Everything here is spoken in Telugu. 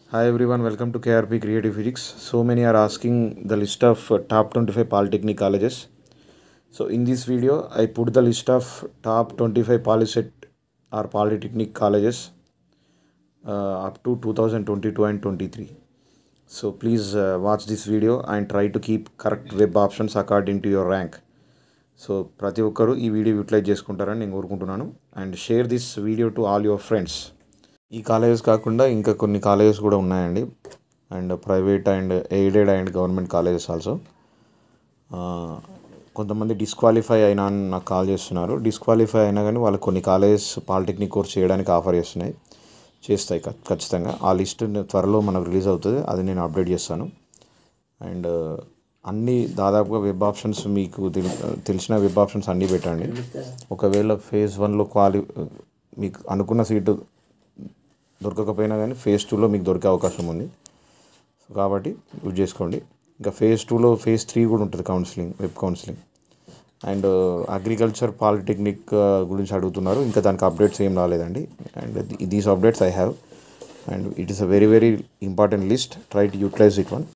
Hi everyone, welcome to KRP Creative Physics. So many are asking the list of uh, top 25 polytechnic colleges. So in this video, I put the list of top 25 polyset or polytechnic colleges uh, up to 2022 and 23. So please uh, watch this video and try to keep correct web options according to your rank. So ప్రతి ఒక్కరూ ఈ వీడియో యూటిలైజ్ చేసుకుంటారని నేను కోరుకుంటున్నాను and share this video to all your friends ఈ కాలేజెస్ కాకుండా ఇంకా కొన్ని కాలేజెస్ కూడా ఉన్నాయండి and private and aided and government colleges also కొంతమంది డిస్క్వాలిఫై అయినా అని నాకు కాల్ చేస్తున్నారు డిస్క్వాలిఫై అయినా కానీ వాళ్ళు కొన్ని కాలేజెస్ పాలిటెక్నిక్ కోర్స్ చేయడానికి ఆఫర్ చేస్తున్నాయి చేస్తాయి ఖ- ఖచ్చితంగా ఆ లిస్ట్ త్వరలో మనకు రిలీజ్ అవుతుంది అది నేను అప్డేట్ చేస్తాను అండ్ అన్ని దాదాపుగా వెబ్ ఆప్షన్స్ మీకు తెలి తెలిసిన వెబ్ ఆప్షన్స్ అన్నీ పెట్టండి ఒకవేళ ఫేజ్ వన్లో క్వాలి మీకు అనుకున్న సీటు దొరకకపోయినా కానీ ఫేజ్ టూలో మీకు దొరికే అవకాశం ఉంది సో కాబట్టి యూజ్ చేసుకోండి ఇంకా ఫేజ్ టూలో ఫేజ్ త్రీ కూడా ఉంటుంది counselling web counselling and agriculture polytechnic గురించి అడుగుతున్నారు ఇంకా దానికి అప్డేట్స్ ఏం రాలేదండి and these updates I have and it is a very very important list try to utilize it one